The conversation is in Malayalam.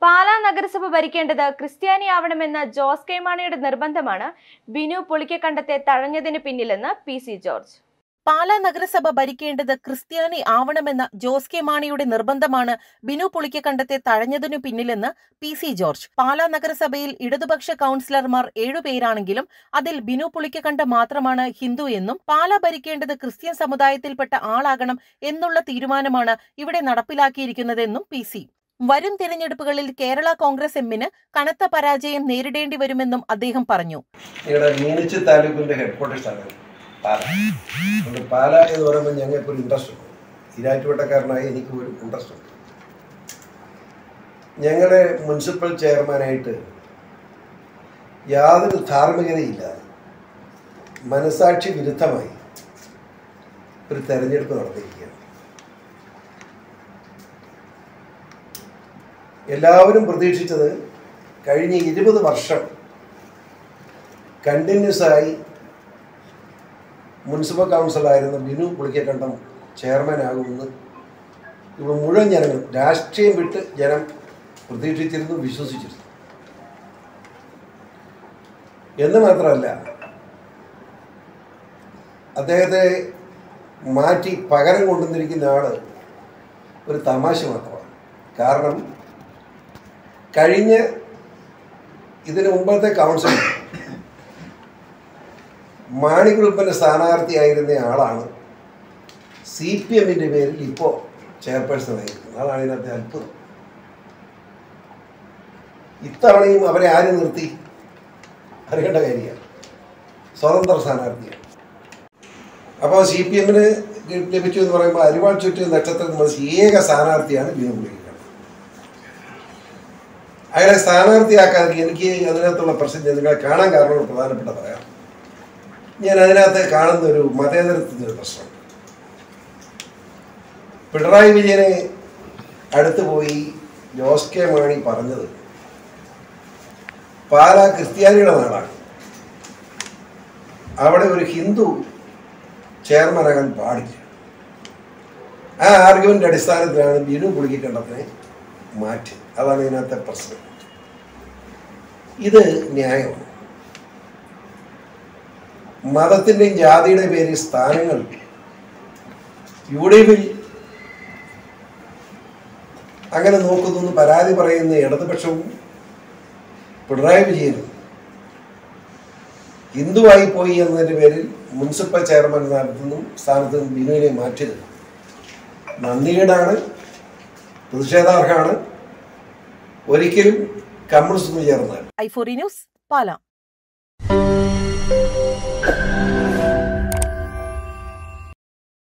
പാലാ നഗരസഭ ഭരിക്കേണ്ടത് ക്രിസ്ത്യാനിയാവണമെന്ന ജോസ് കെ മാണിയുടെ നിർബന്ധമാണ് ബിനു പുളിക്കക്കണ്ടത്തെ തഴഞ്ഞതിന് പിന്നിലെന്ന് പി സി ജോർജ് പാലാ നഗരസഭ ഭരിക്കേണ്ടത് ക്രിസ്ത്യാനി ആവണമെന്ന ജോസ് കെ മാണിയുടെ നിർബന്ധമാണ് ബിനു പുളിക്കക്കണ്ടത്തെ തഴഞ്ഞതിനു പിന്നിലെന്ന് പി സി ജോർജ് പാലാ നഗരസഭയിൽ ഇടതുപക്ഷ കൌൺസിലർമാർ ഏഴുപേരാണെങ്കിലും അതിൽ ബിനു പുളിക്കക്കണ്ട മാത്രമാണ് ഹിന്ദു എന്നും പാലാ ഭരിക്കേണ്ടത് ക്രിസ്ത്യൻ സമുദായത്തിൽപ്പെട്ട ആളാകണം എന്നുള്ള തീരുമാനമാണ് ഇവിടെ നടപ്പിലാക്കിയിരിക്കുന്നതെന്നും പി സി വരും തിരഞ്ഞെടുപ്പുകളിൽ കേരള കോൺഗ്രസ് എമ്മിന് കനത്ത പരാജയം നേരിടേണ്ടി വരുമെന്നും അദ്ദേഹം പറഞ്ഞു ഞങ്ങളുടെ മീനച്ചി താലൂക്കിൻ്റെ ഹെഡ് ക്വാർട്ടേഴ്സാണ് പാല അതുകൊണ്ട് പാല എന്ന് പറയുമ്പോൾ ഞങ്ങൾക്കൊരു ഇൻട്രസ്റ്റ് ഉണ്ട് ഇരാറ്റുപേട്ടക്കാരനായി എനിക്ക് ഒരു ഇൻട്രസ്റ്റ് ഉണ്ട് ഞങ്ങളുടെ മുനിസിപ്പൽ ചെയർമാനായിട്ട് യാതൊരു ധാർമ്മികതയില്ലാതെ മനസാക്ഷി വിരുദ്ധമായി ഒരു തെരഞ്ഞെടുപ്പ് നടത്തിയിരിക്കുകയാണ് എല്ലാവരും പ്രതീക്ഷിച്ചത് കഴിഞ്ഞ ഇരുപത് വർഷം കണ്ടിന്യൂസ് ആയി മുനിസിപ്പൽ കൗൺസിലായിരുന്ന ബിനു പുളിക്കക്കണ്ടം ചെയർമാനാകുമെന്ന് ഇപ്പോൾ മുഴുവൻ ജനങ്ങൾ രാഷ്ട്രീയം വിട്ട് ജനം പ്രതീക്ഷിച്ചിരുന്നു വിശ്വസിച്ചിരുന്നു എന്ന് മാത്രമല്ല അദ്ദേഹത്തെ മാറ്റി പകരം കൊണ്ടുവന്നിരിക്കുന്ന ആള് ഒരു തമാശ മാത്രമാണ് കാരണം കഴിഞ്ഞ ഇതിന് മുമ്പത്തെ കൗൺസിൽ മാണി ഗ്രൂപ്പിൻ്റെ സ്ഥാനാർത്ഥിയായിരുന്ന ആളാണ് സി പി എമ്മിൻ്റെ പേരിൽ ഇപ്പോൾ ചെയർപേഴ്സൺ ആയിരിക്കുന്നത് അതാണ് ഇതിനകത്തെ അത്ഭുതം ഇത്തവണയും അവരെ ആര് നിർത്തി അറിയേണ്ട കാര്യമാണ് സ്വതന്ത്ര സ്ഥാനാർത്ഥിയാണ് അപ്പോൾ സി പി എമ്മിന് ലഭിച്ചു എന്ന് പറയുമ്പോൾ അരിവാൾ ചുറ്റും നക്ഷത്രത്തിൽ മത്സ ഏക സ്ഥാനാർത്ഥിയാണ് ബിനു പുള്ളിക്കുന്നത് അയാളെ സ്ഥാനാർത്ഥിയാക്കാൻ എനിക്ക് അതിനകത്തുള്ള പ്രശ്നം ഞാൻ നിങ്ങളെ കാണാൻ കാരണം പ്രധാനപ്പെട്ട പറയാം ഞാൻ അതിനകത്ത് കാണുന്ന ഒരു മതേതരത്തിൻ്റെ ഒരു പ്രശ്നം പിണറായി വിജയനെ അടുത്ത് പോയി ജോസ് കെ മാണി പറഞ്ഞത് പാല ക്രിസ്ത്യാനിയുടെ നാടാണ് അവിടെ ഒരു ഹിന്ദു ചെയർമാനാകാൻ പാടില്ല ആ ആർഗ്യുമെൻ്റ് അടിസ്ഥാനത്തിലാണ് ബിനു പുളിക്കണ്ടത്തിനെ മാറ്റി അതാണ് ഇതിനകത്തെ പ്രശ്നം ഇത് ന്യായമാണ് മതത്തിൻ്റെയും ജാതിയുടെ പേരിൽ സ്ഥാനങ്ങൾ യു ഡി എഫിൽ അങ്ങനെ നോക്കുന്നു എന്ന് പരാതി പറയുന്ന ഇടതുപക്ഷവും പിണറായി വിജയനും ഹിന്ദുവായി പോയി എന്നതിൻ്റെ പേരിൽ മുനിസിപ്പൽ ചെയർമാൻ സ്ഥാനത്തു നിന്നും സ്ഥാനത്ത് നിന്നും ബിനുവിനെ മാറ്റിയത് നന്ദികേടാണ് പ്രതിഷേധാർഹമാണ് ഒരിക്കലും കമ്മ്യൂണിസ്റ്റ് ചേർന്നാൽ ഐഫോറി ന്യൂസ് പാലാ